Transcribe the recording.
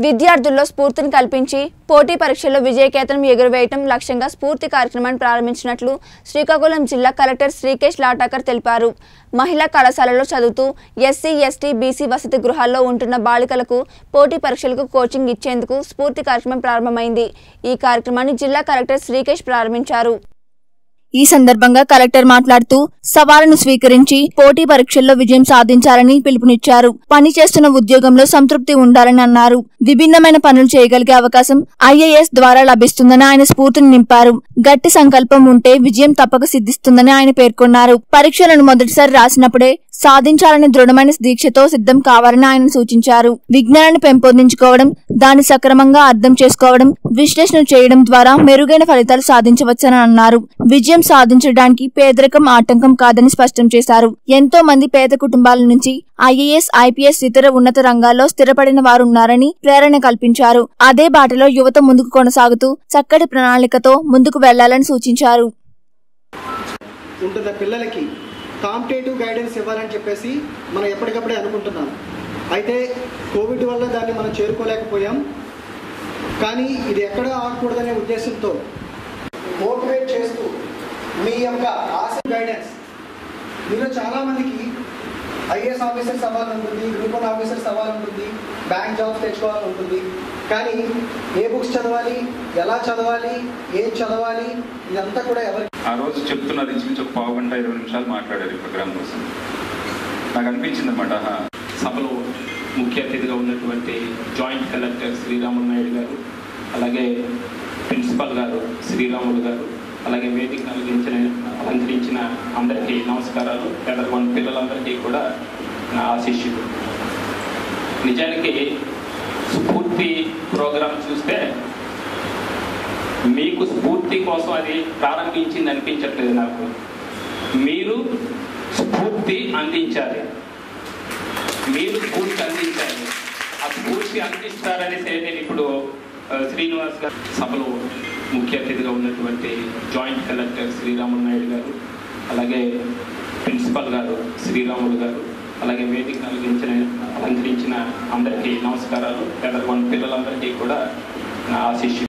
విద్యార్థుల్లో స్ఫూర్తిని కల్పించి పోటీ పరీక్షల్లో విజయకేతనం ఎగురవేయటం లక్ష్యంగా స్ఫూర్తి కార్యక్రమాన్ని ప్రారంభించినట్లు శ్రీకాకుళం జిల్లా కలెక్టర్ శ్రీకేష్ లాటాకర్ తెలిపారు మహిళా కళాశాలలో చదువుతూ ఎస్సీ ఎస్టీ బీసీ వసతి గృహాల్లో ఉంటున్న బాలికలకు పోటీ పరీక్షలకు కోచింగ్ ఇచ్చేందుకు స్ఫూర్తి కార్యక్రమం ప్రారంభమైంది ఈ కార్యక్రమాన్ని జిల్లా కలెక్టర్ శ్రీకేష్ ప్రారంభించారు ఈ సందర్భంగా కలెక్టర్ మాట్లాడుతూ సవాలును స్వీకరించి పోటీ పరీక్షల్లో విజయం సాధించాలని పిలుపునిచ్చారు పని చేస్తున్న ఉద్యోగంలో సంతృప్తి ఉండాలని అన్నారు విభిన్నమైన పనులు చేయగలిగే అవకాశం ఐఏఎస్ ద్వారా లభిస్తుందని ఆయన స్ఫూర్తిని నింపారు గట్టి సంకల్పం ఉంటే విజయం తప్పక సిద్ధిస్తుందని ఆయన పేర్కొన్నారు పరీక్షలను మొదటిసారి రాసినప్పుడే సాధించాలని దృఢమైన దీక్షతో సిద్ధం కావాలని ఆయన సూచించారు విజ్ఞానాన్ని పెంపొందించుకోవడం దాన్ని సక్రమంగా అర్థం చేసుకోవడం విశ్లేషణ చేయడం ద్వారా మెరుగైన ఫలితాలు సాధించవచ్చని అన్నారు విజయం సాధించడానికి పేదరికం ఆటంకం కాదని స్పష్టం చేశారు ఎంతో మంది పేద కుటుంబాల నుంచి ఐఏఎస్ ఐపీఎస్ ఇతర ఉన్నత రంగాల్లో స్థిరపడిన వారు ఉన్నారని ప్రేరణ కల్పించారు అదే బాటలో యువత ముందుకు కొనసాగుతూ చక్కటి ప్రణాళికతో ముందుకు వెళ్లాలని సూచించారు ఉంటున్న పిల్లలకి కాంపిటేటివ్ గైడెన్స్ ఇవ్వాలని చెప్పేసి మనం ఎప్పటికప్పుడే అనుకుంటున్నాం అయితే కోవిడ్ వల్ల దాన్ని మనం చేరుకోలేకపోయాం కానీ ఇది ఎక్కడ ఆగకూడదనే ఉద్దేశంతో మోటివేట్ చేస్తూ మీ యొక్క ఆశ గైడెన్స్ మీలో చాలామందికి ఐఏఎస్ ఆఫీసర్స్ అవ్వాలని ఉంటుంది గ్రూప్ వన్ ఆఫీసర్స్ అవ్వాలని ఉంటుంది బ్యాంక్ జాబ్స్ తెచ్చుకోవాలని ఉంటుంది కానీ ఏ బుక్స్ చదవాలి ఎలా చదవాలి ఏం చదవాలి ఇదంతా కూడా ఎవరికి ఆ రోజు చెప్తున్నారు ఇంచుమించు ఒక పావు గంట ఇరవై నిమిషాలు మాట్లాడారు ఈ ప్రోగ్రామ్ కోసం నాకు అనిపించింది అనమాట సభలో ముఖ్య అతిథిగా ఉన్నటువంటి జాయింట్ కలెక్టర్ శ్రీరాములు నాయుడు గారు అలాగే ప్రిన్సిపల్ గారు శ్రీరాములు గారు అలాగే వేదిక అలంకరించిన అలంకరించిన అందరికీ నమస్కారాలు పెద్దల పిల్లలందరికీ కూడా నా ఆశిష్యులు నిజానికి స్ఫూర్తి ప్రోగ్రాం చూస్తే మీకు స్ఫూర్తి కోసం అది ప్రారంభించింది అనిపించట్లేదు నాకు మీరు స్ఫూర్తి అందించాలి మీరు స్ఫూర్తి అందించాలి ఆ స్ఫూర్తి అందిస్తారనేసి నేను ఇప్పుడు ఆ, శ్రీనివాస్ గారు సభలో ముఖ్య అతిథిగా ఉన్నటువంటి జాయింట్ కలెక్టర్ శ్రీరాములు నాయుడు గారు అలాగే ప్రిన్సిపల్ గారు శ్రీరాములు గారు అలాగే వేదిక అలంకరించిన అలంకరించిన అందరికీ నమస్కారాలు పెద్ద పిల్లలందరికీ కూడా నా ఆశిష్యు